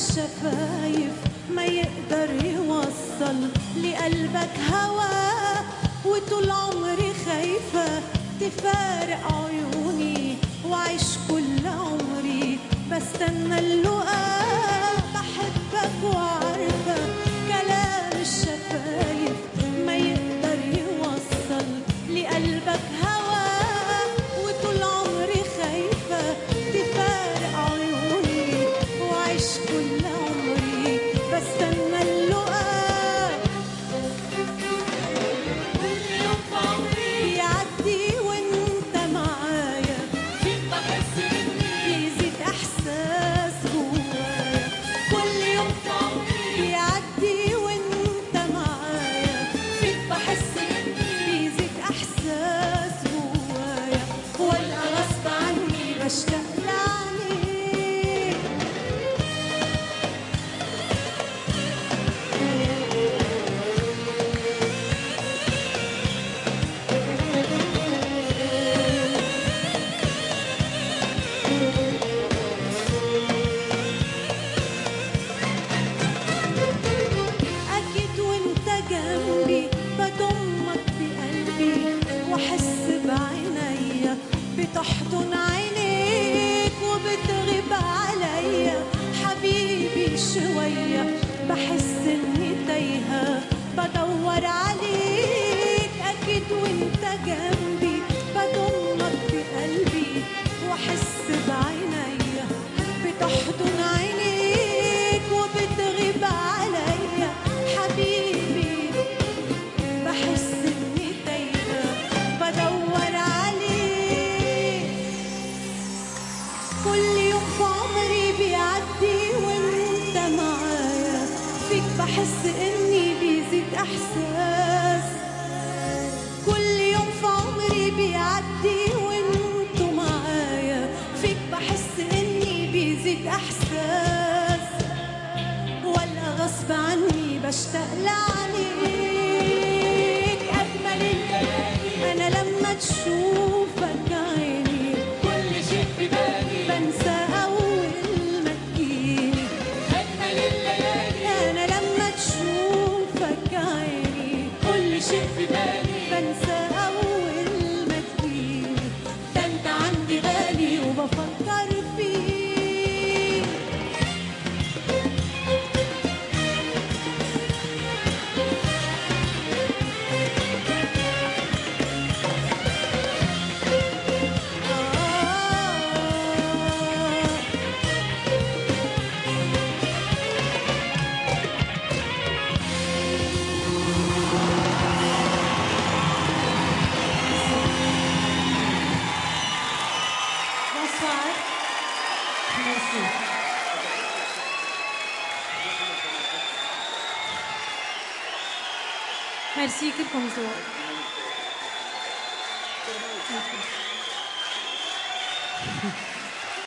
الشفايف ما يقدر يوصل لقلبك هوا وطول عمري خايفة تفارق عيوني وعيش كل عمري بستنى اللقاء بحبك وعارفة كلام الشفايف ما يقدر يوصل لقلبك هوا وطول عمري خايفة تفارق عيوني وعيش كل عمري بستنى اللقاء كل يوم في عمري يعدي وانت معايا فيك بحس إني بيزيد احساس جوايا كل يوم في عمري بيعدي وانت معايا فيك بحس إني بيزيد احساس جوايا والقى غصب عني بشتاق لعينيك أكيد وأنت جنبي بضمك بقلبي وأحس بعينيا بتحضن عينيك وبتغيب عليا حبيبي شوية بحس إني تايهة بدور عليك أكيد وأنت جنبي بضمك بقلبي وأحس بعينيا بتحضن عينيك وبتغيب عليا حبيبي بحس اني تايهه بدور عليك كل يوم في عمري بيعدي وانت معايا فيك بحس اني بيزيد احساس كل يوم في عمري بيعدي وانتو معايا فيك بحس اني بيزيد احساس ولا غصب عني بشتاق لعينيك اجمل الليالي انا لما تشوفك عيني كل شيء في بالي بنسى اول ما تجيني أجمل الليالي انا لما تشوفك عيني كل شيء في بالي بنسى أول ما تجيني ده أنت عندي غالي وبفكر فيك آه Bonsoir. Merci. Merci كلكم ذوق